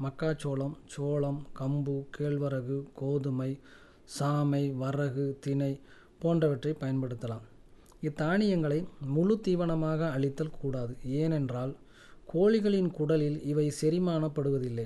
மக்காச்சோளம் சோளம் கம்பு கேழ்வரகு கோதுமை சாமை வரகு திணை போன்றவற்றை பயன்படுத்தலாம் இத்தானியங்களை முழு தீவனமாக அளித்தல் கூடாது ஏனென்றால் கோழிகளின் குடலில் இவை செரிமானப்படுவதில்லை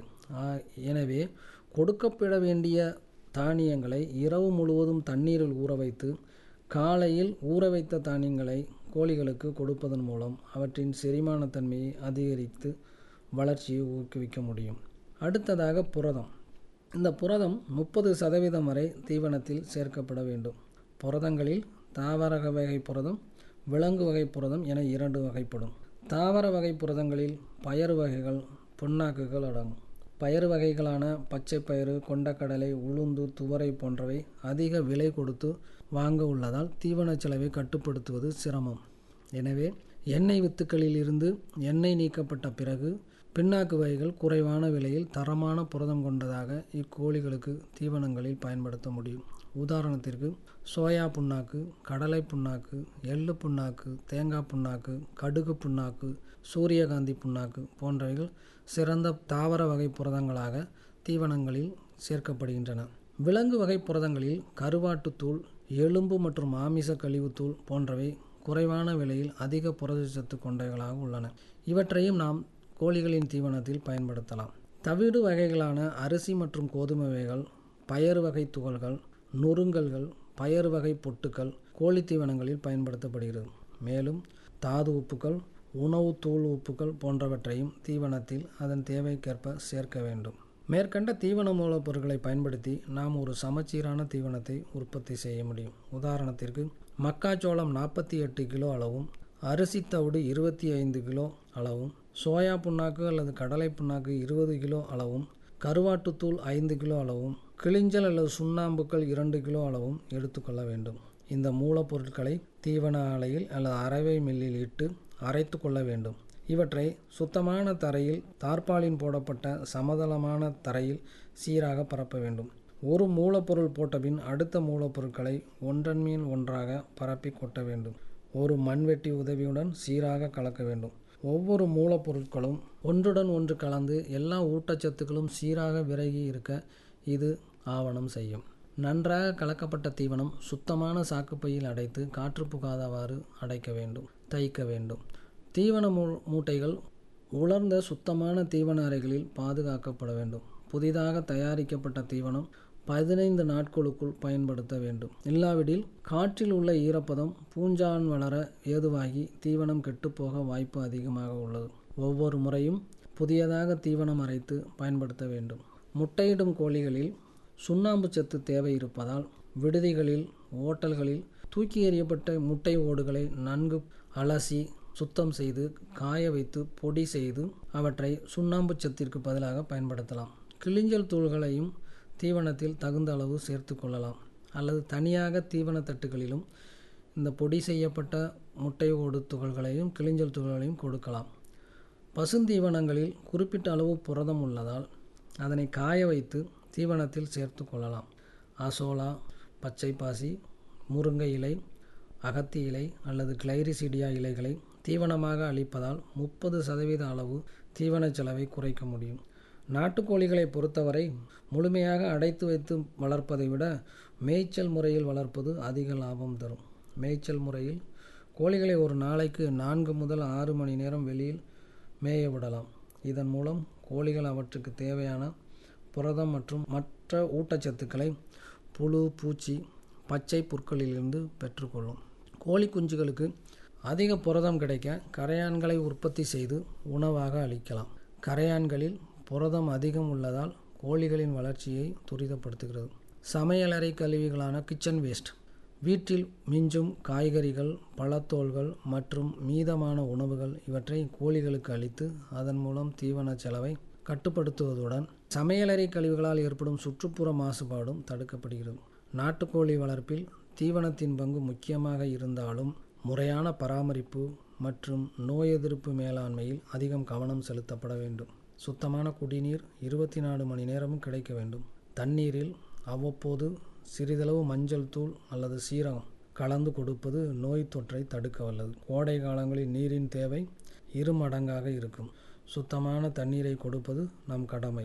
எனவே கொடுக்கப்பட வேண்டிய தானியங்களை இரவு முழுவதும் தண்ணீரில் ஊற வைத்து காலையில் ஊற வைத்த தானியங்களை கோழிகளுக்கு கொடுப்பதன் மூலம் அவற்றின் செரிமானத்தன்மையை அதிகரித்து வளர்ச்சியை ஊக்குவிக்க முடியும் அடுத்ததாக புரதம் இந்த புரதம் முப்பது சதவீதம் வரை தீவனத்தில் சேர்க்கப்பட வேண்டும் புரதங்களில் தாவர வகை புரதம் விலங்கு வகை புரதம் என இரண்டு வகைப்படும் தாவர வகை புரதங்களில் பயறு வகைகள் புண்ணாக்குகள் அடங்கும் பயறு வகைகளான பச்சை பயிறு கொண்டக்கடலை உளுந்து துவரை போன்றவை அதிக விலை கொடுத்து வாங்க உள்ளதால் தீவன செலவை கட்டுப்படுத்துவது சிரமம் எனவே எண்ணெய் வித்துக்களில் இருந்து எண்ணெய் நீக்கப்பட்ட பிறகு பின்னாக்கு வகைகள் குறைவான விலையில் தரமான புரதம் கொண்டதாக இக்கோழிகளுக்கு தீவனங்களில் பயன்படுத்த முடியும் உதாரணத்திற்கு சோயா புண்ணாக்கு கடலை புண்ணாக்கு எள்ளு புண்ணாக்கு தேங்காய் புண்ணாக்கு கடுகு புண்ணாக்கு சூரியகாந்தி புண்ணாக்கு போன்றவைகள் சிறந்த தாவர வகை புரதங்களாக தீவனங்களில் சேர்க்கப்படுகின்றன விலங்கு வகை புரதங்களில் கருவாட்டுத்தூள் எலும்பு மற்றும் மாமிச கழிவுத்தூள் போன்றவை குறைவான விலையில் அதிக புரதச்சத்து கொண்டவைகளாக உள்ளன இவற்றையும் நாம் கோழிகளின் தீவனத்தில் பயன்படுத்தலாம் தவிடு வகைகளான அரிசி மற்றும் கோதுமை வகைகள் பயறு வகை துகள்கள் நொறுங்கல்கள் பயறு வகை பொட்டுக்கள் கோழி தீவனங்களில் பயன்படுத்தப்படுகிறது மேலும் தாது உப்புக்கள் உணவு தூள் உப்புக்கள் போன்றவற்றையும் தீவனத்தில் அதன் தேவைக்கேற்ப சேர்க்க வேண்டும் மேற்கண்ட தீவன மூலப்பொருட்களை பயன்படுத்தி நாம் ஒரு சமச்சீரான தீவனத்தை உற்பத்தி செய்ய முடியும் உதாரணத்திற்கு மக்காச்சோளம் நாற்பத்தி எட்டு கிலோ அளவும் அரிசி தவிடு இருபத்தி ஐந்து கிலோ அளவும் சோயா புண்ணாக்கு அல்லது கடலை புண்ணாக்கு இருபது கிலோ அளவும் கருவாட்டுத்தூள் ஐந்து கிலோ அளவும் கிளிஞ்சல் அல்லது சுண்ணாம்புக்கள் இரண்டு கிலோ அளவும் எடுத்துக்கொள்ள வேண்டும் இந்த மூலப்பொருட்களை தீவன ஆலையில் அல்லது அரவை மில்லில் இட்டு அரைத்து கொள்ள வேண்டும் இவற்றை சுத்தமான தரையில் தார்பாலின் போடப்பட்ட சமதளமான தரையில் சீராக பரப்ப வேண்டும் ஒரு மூலப்பொருள் போட்டபின் அடுத்த மூலப்பொருட்களை ஒன்றன் மீன் ஒன்றாக பரப்பி கொட்ட வேண்டும் ஒரு மண்வெட்டி உதவியுடன் சீராக கலக்க வேண்டும் ஒவ்வொரு மூலப்பொருட்களும் ஒன்றுடன் ஒன்று கலந்து எல்லா ஊட்டச்சத்துக்களும் சீராக விரகி இருக்க இது ஆவணம் செய்யும் நன்றாக கலக்கப்பட்ட தீவனம் சுத்தமான சாக்குப்பையில் அடைத்து காற்று புகாதவாறு அடைக்க வேண்டும் தைக்க வேண்டும் தீவன மூ மூட்டைகள் உலர்ந்த சுத்தமான தீவன அறைகளில் பாதுகாக்கப்பட வேண்டும் புதிதாக தயாரிக்கப்பட்ட தீவனம் பதினைந்து நாட்களுக்குள் பயன்படுத்த வேண்டும் இல்லாவிடில் காற்றில் உள்ள ஈரப்பதம் பூஞ்சான் வளர ஏதுவாகி தீவனம் கெட்டுப்போக வாய்ப்பு அதிகமாக உள்ளது ஒவ்வொரு முறையும் புதியதாக தீவனம் அரைத்து பயன்படுத்த வேண்டும் முட்டையிடும் கோழிகளில் சுண்ணாம்பு சத்து தேவை இருப்பதால் விடுதிகளில் ஓட்டல்களில் தூக்கி எறியப்பட்ட முட்டை ஓடுகளை நன்கு அலசி சுத்தம் செய்து காய வைத்து பொடி செய்து அவற்றை சுண்ணாம்பு சத்திற்கு பதிலாக பயன்படுத்தலாம் கிளிஞ்சல் தூள்களையும் தீவனத்தில் தகுந்த அளவு சேர்த்து கொள்ளலாம் அல்லது தனியாக தீவன தட்டுகளிலும் இந்த பொடி செய்யப்பட்ட முட்டை ஓடு துகள்களையும் கிளிஞ்சல் துகள்களையும் கொடுக்கலாம் பசுந்தீவனங்களில் குறிப்பிட்ட அளவு புரதம் உள்ளதால் அதனை காய வைத்து தீவனத்தில் சேர்த்து கொள்ளலாம் அசோலா பச்சை பாசி முருங்கை இலை அகத்தி இலை அல்லது கிளைரிசிடியா இலைகளை தீவனமாக அளிப்பதால் முப்பது சதவீத அளவு தீவன செலவை குறைக்க முடியும் நாட்டுக்கோழிகளை பொறுத்தவரை முழுமையாக அடைத்து வைத்து வளர்ப்பதை விட மேய்ச்சல் முறையில் வளர்ப்பது அதிக லாபம் தரும் மேய்ச்சல் முறையில் கோழிகளை ஒரு நாளைக்கு நான்கு முதல் ஆறு மணி நேரம் வெளியில் மேய விடலாம் இதன் மூலம் கோழிகள் அவற்றுக்கு தேவையான புரதம் மற்றும் மற்ற ஊட்டச்சத்துக்களை புழு பூச்சி பச்சை புற்களிலிருந்து பெற்றுக்கொள்ளும் கோழி குஞ்சுகளுக்கு அதிக புரதம் கிடைக்க கரையான்களை உற்பத்தி செய்து உணவாக அளிக்கலாம் கரையான்களில் புரதம் அதிகம் உள்ளதால் கோழிகளின் வளர்ச்சியை துரிதப்படுத்துகிறது சமையலறை கழிவுகளான கிச்சன் வேஸ்ட் வீட்டில் மிஞ்சும் காய்கறிகள் பழத்தோல்கள் மற்றும் மீதமான உணவுகள் இவற்றை கோழிகளுக்கு அளித்து அதன் மூலம் தீவன செலவை கட்டுப்படுத்துவதுடன் சமையலறை கழிவுகளால் ஏற்படும் சுற்றுப்புற மாசுபாடும் தடுக்கப்படுகிறது நாட்டுக்கோழி வளர்ப்பில் தீவனத்தின் பங்கு முக்கியமாக இருந்தாலும் முறையான பராமரிப்பு மற்றும் நோய் எதிர்ப்பு மேலாண்மையில் அதிகம் கவனம் செலுத்தப்பட வேண்டும் சுத்தமான குடிநீர் இருபத்தி நாலு மணி நேரமும் கிடைக்க வேண்டும் தண்ணீரில் அவ்வப்போது சிறிதளவு மஞ்சள் தூள் அல்லது சீரகம் கலந்து கொடுப்பது நோய் தொற்றை தடுக்க வல்லது கோடை காலங்களில் நீரின் தேவை இரு மடங்காக இருக்கும் சுத்தமான தண்ணீரை கொடுப்பது நம் கடமை